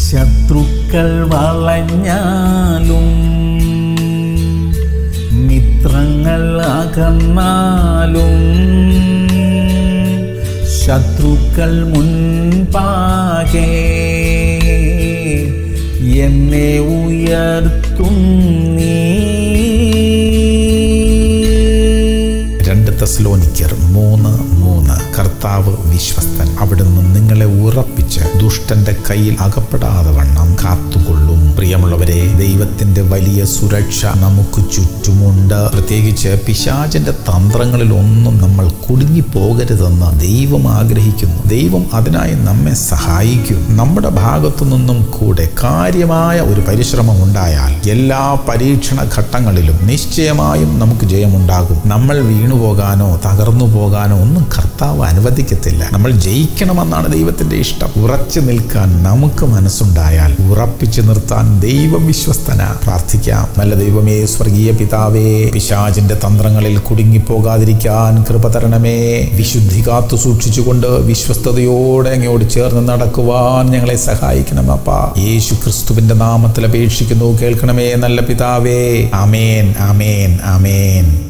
ശത്രുക്കൾ വളഞ്ഞാലും മിത്രങ്ങൾ അകന്നാലും ശത്രുക്കൾ മുൻപാകെ എന്നെ ഉയർത്തും നീ രണ്ട് തെസ്ലോനിക്കർ മൂന്ന് മൂന്ന് കർത്താവ് വിശ്വസ്തൻ അവിടുന്ന് നിങ്ങളെ ഉറപ്പിച്ച് ദുഷ്ടന്റെ കയ്യിൽ അകപ്പെടാതെ വണ്ണം കാത്തുകൊള്ളും പ്രിയമുള്ളവരെ ദൈവത്തിന്റെ വലിയ സുരക്ഷ നമുക്ക് ചുറ്റുമുണ്ട് പ്രത്യേകിച്ച് പിശാചിന്റെ തന്ത്രങ്ങളിൽ ഒന്നും നമ്മൾ കുടുങ്ങി പോകരുതെന്ന് ദൈവം ആഗ്രഹിക്കുന്നു ദൈവം അതിനായി നമ്മെ സഹായിക്കും നമ്മുടെ ഭാഗത്തു നിന്നും കൂടെ കാര്യമായ ഒരു പരിശ്രമം ഉണ്ടായാൽ എല്ലാ പരീക്ഷണ ഘട്ടങ്ങളിലും നിശ്ചയമായും നമുക്ക് ജയമുണ്ടാകും നമ്മൾ വീണുപോകാനോ തകർന്നു പോകാനോ ഒന്നും കർത്താവ് അനുവദിക്കത്തില്ല നമ്മൾ ജയിക്കണമെന്നാണ് ദൈവത്തിന്റെ ഇഷ്ടം ഉറച്ചു നിൽക്കാൻ നമുക്ക് മനസ്സുണ്ടായാൽ ഉറപ്പിച്ചു നിർത്താൻ ദൈവം വിശ്വസ്തന പ്രാർത്ഥിക്കാം നല്ല ദൈവമേ സ്വർഗീയ പിതാവേ പിശാചിന്റെ തന്ത്രങ്ങളിൽ കുടുങ്ങിപ്പോകാതിരിക്കാൻ കൃപ തരണമേ വിശുദ്ധി കാത്തു സൂക്ഷിച്ചുകൊണ്ട് വിശ്വസ്തയോടെ അങ്ങോട്ട് ചേർന്ന് നടക്കുവാൻ ഞങ്ങളെ സഹായിക്കണം അപ്പ യേശു ക്രിസ്തുവിന്റെ നാമത്തിൽ അപേക്ഷിക്കുന്നു കേൾക്കണമേ നല്ല പിതാവേ ആമേൻ ആമേൻ ആമേൻ